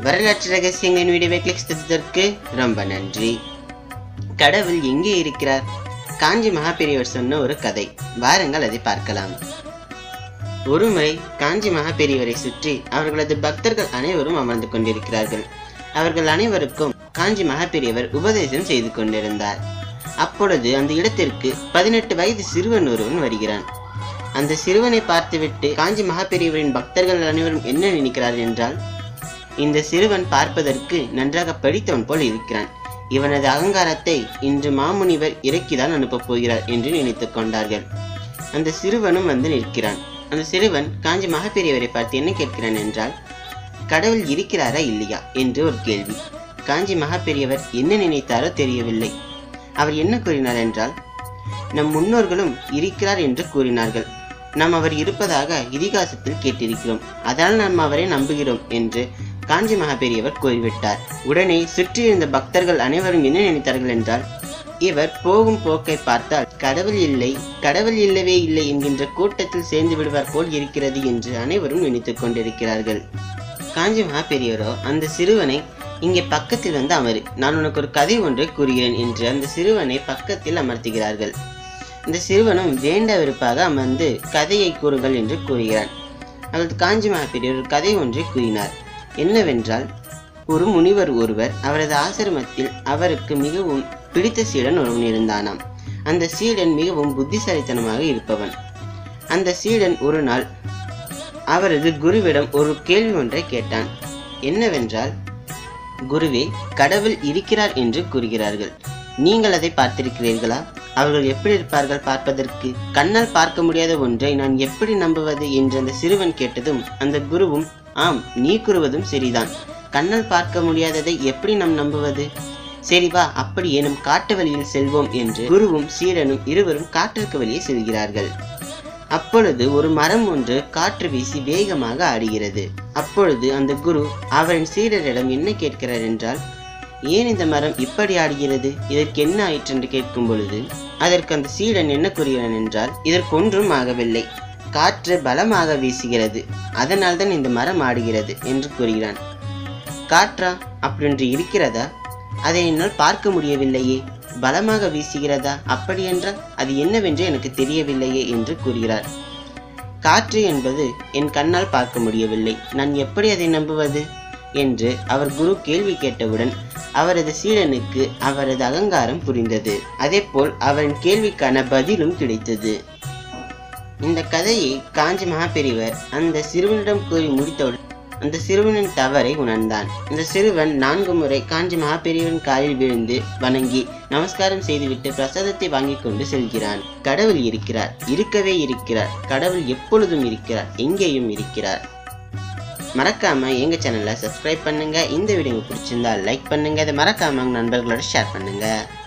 வரலாற்று ரகசியங்களின் வீடியோவை கிளிக் செய்ததற்கு ரொம்ப நன்றி கடவுள் எங்கே இருக்கிறார் காஞ்சி மகாபெரியவர் சொன்ன ஒரு கதை வாருங்கள் அதை பார்க்கலாம் ஒருமுறை காஞ்சி மகாபெரியவரை சுற்றி அவர்களது பக்தர்கள் அனைவரும் அமர்ந்து கொண்டிருக்கிறார்கள் அவர்கள் அனைவருக்கும் காஞ்சி மகாபெரியவர் உபதேசம் செய்து கொண்டிருந்தார் அப்பொழுது அந்த இடத்திற்கு பதினெட்டு வயது சிறுவன் ஒருவன் வருகிறான் அந்த சிறுவனை பார்த்துவிட்டு காஞ்சி மகாபெரியவரின் பக்தர்கள் அனைவரும் என்ன நினைக்கிறார்கள் என்றால் இந்த சிறுவன் பார்ப்பதற்கு நன்றாக படித்தவன் போல் இருக்கிறான் இவனது அகங்காரத்தை இன்று மாமுனிவர் இறக்கிதான் அனுப்பப் போகிறார் என்று நினைத்துக் கொண்டார்கள் அந்த சிறுவனும் வந்து நிற்கிறான் அந்த சிறுவன் காஞ்சி மகாபெரியவரை பார்த்து என்ன கேட்கிறான் என்றால் கடவுள் இருக்கிறாரா இல்லையா என்று ஒரு கேள்வி காஞ்சி மகாபெரியவர் என்ன நினைத்தாரோ தெரியவில்லை அவர் என்ன கூறினார் என்றால் நம் முன்னோர்களும் இருக்கிறார் என்று கூறினார்கள் நாம் அவர் இருப்பதாக இதிகாசத்தில் கேட்டிருக்கிறோம் அதனால் நாம் அவரை நம்புகிறோம் என்று காஞ்சி மகாபெரியவர் கூறிவிட்டார் உடனே சுற்றியிருந்த பக்தர்கள் அனைவரும் என்ன நினைத்தார்கள் என்றால் இவர் போகும் போக்கை பார்த்தால் கடவுள் இல்லை கடவுள் இல்லவே இல்லை என்கின்ற கூட்டத்தில் சேர்ந்து விடுவார் போல் இருக்கிறது என்று அனைவரும் நினைத்துக் கொண்டிருக்கிறார்கள் காஞ்சி மகாபெரியவரோ அந்த சிறுவனை இங்கே பக்கத்தில் வந்து அமரு நான் உனக்கு ஒரு கதை ஒன்றை கூறுகிறேன் என்று அந்த சிறுவனை பக்கத்தில் அமர்த்துகிறார்கள் இந்த சிறுவனும் வேண்ட விருப்பாக அமர்ந்து கதையை கூறுங்கள் என்று கூறுகிறான் அவரது காஞ்சி மகாபெரியவர் ஒரு கதை ஒன்றை கூறினார் என்னவென்றால் ஒரு முனிவர் ஒருவர் அவரது ஆசிரமத்தில் அவருக்கு மிகவும் பிடித்த சீடன் ஒருவன் இருந்தானாம் அந்த சீடன் மிகவும் புத்திசாலித்தனமாக இருப்பவன் அந்த சீடன் ஒரு நாள் அவரது குருவிடம் ஒரு கேள்வி ஒன்றை கேட்டான் என்னவென்றால் குருவே கடவுள் இருக்கிறார் என்று கூறுகிறார்கள் நீங்கள் அதை பார்த்திருக்கிறீர்களா அவர்கள் எப்படி இருப்பார்கள் பார்ப்பதற்கு கண்ணால் பார்க்க முடியாத ஒன்றை நான் எப்படி நம்புவது என்று அந்த சிறுவன் கேட்டதும் அந்த குருவும் ஆம் நீ கூறுவதும் சரிதான் கண்ணால் பார்க்க முடியாததை எப்படி நாம் நம்புவது சரி வா அப்படி எனும் காட்டு வழியில் செல்வோம் என்று குருவும் சீடனும் இருவரும் காட்டிற்கு வெளியே செல்கிறார்கள் அப்பொழுது ஒரு மரம் ஒன்று காற்று வீசி வேகமாக ஆடுகிறது அப்பொழுது அந்த குரு அவரின் சீடரிடம் என்ன கேட்கிறார் என்றால் ஏன் இந்த மரம் இப்படி ஆடுகிறது இதற்கு என்ன ஆயிற்று என்று கேட்கும் பொழுது அதற்கு அந்த சீடன் என்ன கூறுகிறான் என்றால் இதற்கு ஒன்றும் ஆகவில்லை காற்று பலமாக வீசுகிறது அதனால் தான் இந்த மரம் ஆடுகிறது என்று கூறுகிறான் காற்றா அப்படின்று இருக்கிறதா அதை என்னால் பார்க்க முடியவில்லையே பலமாக வீசுகிறதா அப்படியென்றால் அது என்னவென்று எனக்கு தெரியவில்லையே என்று கூறுகிறார் காற்று என்பது என் கண்ணால் பார்க்க முடியவில்லை நான் எப்படி அதை நம்புவது என்று அவர் குரு கேள்வி கேட்டவுடன் அவரது சீடனுக்கு அவரது அகங்காரம் புரிந்தது அதேபோல் அவரின் கேள்விக்கான பதிலும் கிடைத்தது இந்த கதையை காஞ்சி மகாபெரிவர் அந்த சிறுவனிடம் கூறி முடித்தவுடன் அந்த சிறுவனின் தவறை உணர்ந்தான் அந்த சிறுவன் நான்கு முறை காஞ்சி மகாபெரியவன் காலில் விழுந்து வணங்கி நமஸ்காரம் செய்துவிட்டு பிரசாதத்தை வாங்கி கொண்டு செல்கிறான் கடவுள் இருக்கிறார் இருக்கவே இருக்கிறார் கடவுள் எப்பொழுதும் இருக்கிறார் எங்கேயும் இருக்கிறார் மறக்காம எங்க சேனலை சப்ஸ்கிரைப் பண்ணுங்க இந்த வீடியோ பிடிச்சிருந்தா லைக் பண்ணுங்க இதை மறக்காம உங்க நண்பர்களோட ஷேர் பண்ணுங்க